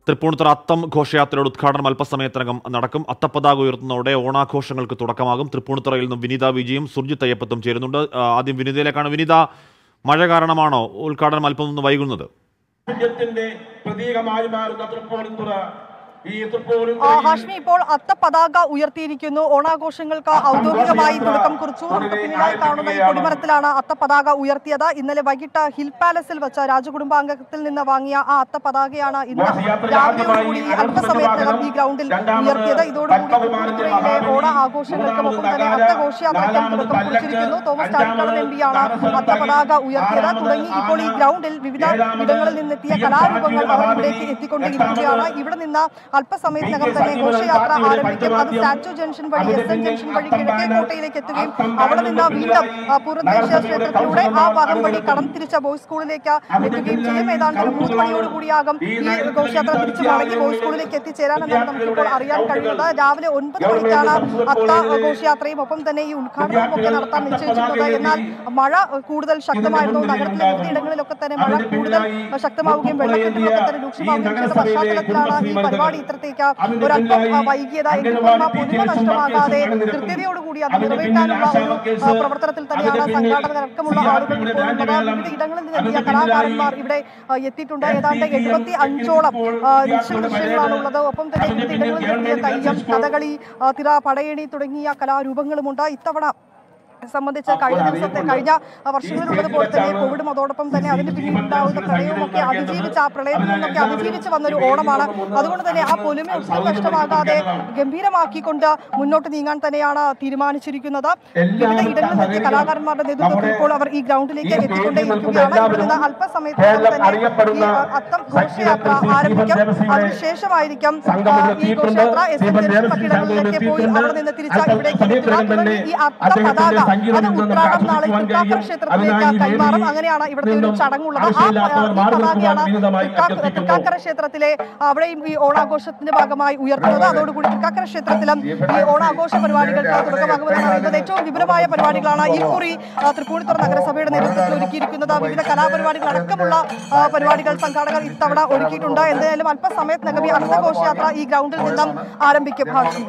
തൃപ്പൂണിത്തുറ അത്തം ഘോഷയാത്രയുടെ ഉദ്ഘാടനം അല്പസമയത്തിനകം നടക്കും അത്തപ്പതാക ഉയർത്തുന്നതോടെ ഓണാഘോഷങ്ങൾക്ക് തുടക്കമാകും തൃപ്പൂണിത്തുറയിൽ നിന്നും വിനീത വിജയും സുർജിത് അയ്യപ്പത്തും ചേരുന്നുണ്ട് ആ, ആദ്യം വിനീതയിലേക്കാണ് വിനീത മഴ കാരണമാണോ ഉദ്ഘാടനം അല്പം ഒന്ന് വൈകുന്നത് രാജ്യത്തിന്റെ പ്രതീകമായി മാറുന്ന തൃപ്പൂണിത്തുറ ഈ ആ, തൃപ്പൂണിത്തുറ ഹാഷ്മി ഇപ്പോൾ അത്ത പതാക ഉയർത്തിയിരിക്കുന്നു ഓണാഘോഷങ്ങൾക്ക് ഔദ്യോഗികമായി തുടക്കം കുറിച്ചു നമുക്ക് പിന്നിലായി കാണുന്ന ഈ കൊടിമരത്തിലാണ് അത്ത പതാക ഉയർത്തിയത് ഇന്നലെ വൈകിട്ട് ഹിൽ പാലസിൽ വെച്ച രാജകുടുംബാംഗത്തിൽ നിന്ന് വാങ്ങിയ ആ അത്ത പതാകയാണ് ഇന്ന് രാവിലെയോടുകൂടി ഈ അല്പസമയത്തിനകം ഈ ഗ്രൗണ്ടിൽ ഉയർത്തിയത് ഇതോടുകൂടി തൃപ്പൂണിത്തുറയിലെ ഓണ ആഘോഷങ്ങൾക്കും ഒപ്പം തന്നെ അത്ത ഘോഷയാത്രയ്ക്കും തുടക്കം കുറിച്ചിരിക്കുന്നു തോമസ് ചാഴിക്കാടൻ എം പിയാണ് അത്ത പതാക ഉയർത്തിയത് തുടങ്ങി ഇപ്പോൾ ഈ ഗ്രൗണ്ടിൽ വിവിധ ഇടങ്ങളിൽ നിന്നെത്തിയ കലാരൂപങ്ങൾ അവർ ഇവിടേക്ക് എത്തിക്കൊണ്ടിരിക്കുകയാണ് ഇവിടെ നിന്ന് അല്പസമയത്തിനകം തന്നെ ഘോഷയാത്ര ആരംഭിക്കും അത് സ്റ്റാച്യു ജംഗ്ഷൻ വഴി എസ് എൻ ജംഗ്ഷൻ വഴി കിഴക്കേ കോട്ടയിലേക്ക് എത്തുകയും അവിടെ നിന്ന് വീണ്ടും ആ, പൂർവ്വദേശീയ ക്ഷേത്രത്തിലൂടെ ആ ഭാഗം വഴി കടം തിരിച്ച ബോയ്സ് സ്കൂളിലേക്ക് എത്തുകയും ചെയ്യും ഏതാണ്ട് ഒരു മൂന്ന് മണിയോടുകൂടിയാകും ഈ ഘോഷയാത്ര തിരിച്ചു മടങ്ങി ബോയ്സ് സ്കൂളിലേക്ക് എത്തിച്ചേരാനെന്നാണ് നമുക്കിപ്പോൾ അറിയാൻ കഴിയുന്നത് രാവിലെ ഒൻപത് മണിക്കാണ് അത്ത ഘോഷയാത്രയും ഒപ്പം തന്നെ ഈ ഉദ്ഘാടനവും ഒക്കെ നടത്താൻ നിശ്ചയിച്ചിരുന്നത് എന്നാൽ മഴ കൂടുതൽ ശക്തമായിരുന്നു നഗരത്തിലെ വിവിധയിടങ്ങളിലൊക്കെ തന്നെ മഴ കൂടുതൽ ശക്തമാവുകയും വെള്ളക്കെട്ടിലൊക്കെ തന്നെ രൂക്ഷമാവുകയും ചെയ്ത പശ്ചാത്തലത്തിലാണ് ഈ പരിപാടി ഇത്രത്തേക്ക് ഒരല്പം ആ, വൈകിയത് എങ്കിൽ പോലും ആ പൊലിമ നഷ്ടമാകാതെ കൃത്യതയോടുകൂടി അത് നിറവേറ്റാനുള്ള ഒരു ആ, പ്രവർത്തനത്തിൽ തന്നെയാണ് സംഘാടകരടക്കമുള്ള ആളുകൾ ഇപ്പോൾ ഉള്ളത് വിവിധ ഇടങ്ങളിൽ നിന്നെത്തിയ കലാകാരന്മാർ ഇവിടെ ആ, എത്തിയിട്ടുണ്ട് ഏതാണ്ട് എഴുപത്തി അഞ്ചോളം ദൃശ്യങ്ങളാണ് ഉള്ളത് ഒപ്പം തന്നെ വിവിധ ഇടങ്ങളിൽ നിന്നെത്തിയ തെയ്യം കഥകളി ആ, തിറ പടയണി തുടങ്ങിയ കലാരൂപങ്ങളുമുണ്ട് ഇത്തവണ സംബന്ധിച്ച് കഴിഞ്ഞ ദിവസത്തെ കഴിഞ്ഞ വർഷങ്ങളിലുള്ളതുപോലെ തന്നെ കോവിഡും അതോടൊപ്പം തന്നെ അതിന് പിന്നിൽ ഉണ്ടാവുന്ന പ്രളയവും ഒക്കെ അതിജീവിച്ച് ആ പ്രളയത്തിൽ നിന്നൊക്കെ അതിജീവിച്ച് വന്നൊരു ഓണമാണ് അതുകൊണ്ട് തന്നെ ആ പൊലിമ ഒട്ടും നഷ്ടമാകാതെ ഗംഭീരമാക്കിക്കൊണ്ട് മുന്നോട്ട് നീങ്ങാൻ തന്നെയാണ് തീരുമാനിച്ചിരിക്കുന്നത് വിവിധ ഇടങ്ങളിൽ നിന്നെത്തിയ കലാകാരന്മാരുടെ നേതൃത്വത്തിൽ ഇപ്പോൾ അവർ ഈ ഗ്രൗണ്ടിലേക്ക് എത്തിക്കൊണ്ടേയിരിക്കുകയാണ് ഇവിടെ നിന്ന് അല്പസമയത്തിനകം തന്നെ ഈ അത്തം ഘോഷയാത്ര ആരംഭിക്കും അതിനുശേഷമായിരിക്കും ആ, ഈ ഘോഷയാത്ര എസ് എൻ ജംഗ്ഷൻ മറ്റിടങ്ങളിലേക്ക് പോയി അവിടെ നിന്ന് തിരിച്ച് ഇവിടേക്ക് എത്തുക തുടങ്ങി ഈ അത്ത പതാക അത് ഉത്രാടം നാളെ തൃക്കാക്കര ക്ഷേത്രത്തിലേക്ക് കൈമാറും അങ്ങനെയാണ് ഇവിടുത്തെ ഒരു ചടങ്ങുള്ളത് ആ പ- ഈ പതാകയാണ് തൃക്കാ- തൃക്കാക്കര ക്ഷേത്രത്തിലെ അവിടെയും ഈ ഓണാഘോഷത്തിന്റെ ഭാഗമായി ഉയർത്തുന്നത് അതോടുകൂടി തൃക്കാക്കര ക്ഷേത്രത്തിലും ഈ ഓണാഘോഷ പരിപാടികൾക്ക് തുടക്കമാകുമെന്നാണ് അറിയുന്നത് ഏറ്റവും വിപുലമായ പരിപാടികളാണ് ഈ കുറി ആ, തൃപ്പൂണിത്തുറ നഗരസഭയുടെ നേതൃത്വത്തിൽ ഒരുക്കിയിരിക്കുന്നത് വിവിധ കലാപരിപാടികൾ അടക്കമുള്ള ആ, പരിപാടികൾ സംഘാടകർ ഇത്തവണ ഒരുക്കിയിട്ടുണ്ട് എന്തായാലും അല്പസമയത്തിനകം ഈ അടുത്ത ഘോഷയാത്ര ഈ ഗ്രൗണ്ടിൽ നിന്നും ആരംഭിക്കും ഹാഷ്മി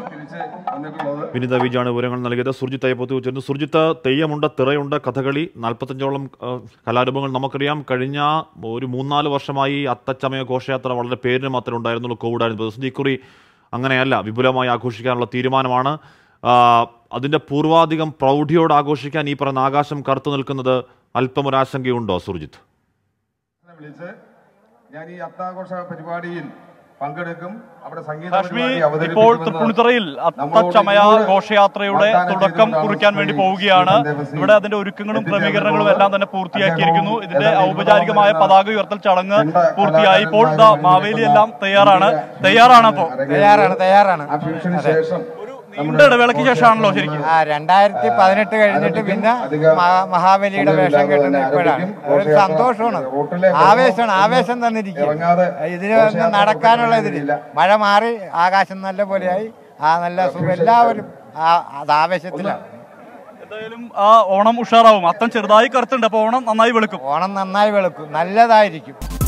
വിനീത വിജയാണ് വിവരങ്ങൾ നൽകിയത് സുർജിത്ത് അയ്യപ്പത്ത് വെച്ചിരുന്നു സുർജിത്ത് തെയ്യമുണ്ട് തിറയുണ്ട് കഥകളി നാൽപ്പത്തഞ്ചോളം ആ, കലാരൂപങ്ങൾ നമുക്കറിയാം കഴിഞ്ഞ ഒരു മൂന്നാല് വർഷമായി അത്തച്ചമയ ഘോഷയാത്ര വളരെ പേരിന് മാത്രമേ ഉണ്ടായിരുന്നുള്ളൂ കോവിഡ് ആയിരുന്നു പ്രതിസന്ധി ഇക്കുറി അങ്ങനെയല്ല വിപുലമായി ആഘോഷിക്കാനുള്ള തീരുമാനമാണ് ആ, അതിന്റെ പൂർവാധികം പ്രൗഢിയോട് ആഘോഷിക്കാൻ ഈ പറയുന്ന ആകാശം കറുത്തു നിൽക്കുന്നത് അല്പം ഒരാശങ്കയുണ്ടോ സുർജിത്ത് എന്നെ വിളിച്ച് ഞാൻ ഈ അത്താഘോഷ പരിപാടിയിൽ പങ്കെടുക്കും അവിടെ സംഗീത കാശ്മീർ പരിപാടി ഇപ്പോൾ അവതരിപ്പിക്കുമെന്ന് തൃപ്പൂണിത്തുറയിൽ നമ്മളോട് അത്തച്ചമയ ഇതുവരെ ഘോഷയാത്രയുടെ വാഗ്ദാനം തുടക്കം ചെയ്തിരുന്ന കുറിക്കാൻ വേണ്ടി ശ്രീ പോവുകയാണ് ദേവസി ഇവിടെ അതിന്റെ ഒരുക്കങ്ങളും ക്രമീകരണങ്ങളും എല്ലാം തന്നെ പൂർത്തിയാക്കിയിരിക്കുന്നു അദ്ദേഹവും ഇതിന്റെ ഏതാണ്ട് ഔപചാരികമായ ഇരുപതോളം പതാക ഉയർത്തൽ ചടങ്ങ് ചെണ്ട പൂർത്തിയായി ഇപ്പോൾ ദാ കലാകാരന്മാരും മാവേലി എല്ലാം തയ്യാറാണ് തയ്യാറാണ് അപ്പോ തയ്യാറാണ് തയ്യാറാണ് ആ ഫ്യൂഷന് ശേഷം നീണ്ട ഇടവേളയ്ക്ക് ശേഷമാണല്ലോ ശരിക്കും ആ രണ്ടായിരത്തി പതിനെട്ട് കഴിഞ്ഞിട്ട് പിന്നെ മഹാ- മഹാബലിയുടെ വേഷം കെട്ടുന്നത് ഇപ്പോഴാണ് ഒരു സന്തോഷമാണ് ആവേശമാണ് ആവേശം തന്നിരിക്കും ഇറങ്ങാതെ ഇതിന് ഒന്ന് നടക്കാനുള്ള ഇതില് മഴ മാറി ആകാശം നല്ല പോലെയായി ആ നല്ല സുഖം എല്ലാവരും ആ അത് ആവേശത്തിലാണ് എന്തായാലും ആ ഓണം ഉഷാറാവും അത്തം ചെറുതായി കറുത്തുണ്ട് അപ്പൊ ഓണം നന്നായി വെളുക്കും ഓണം നന്നായി വെളുക്കും നല്ലതായിരിക്കും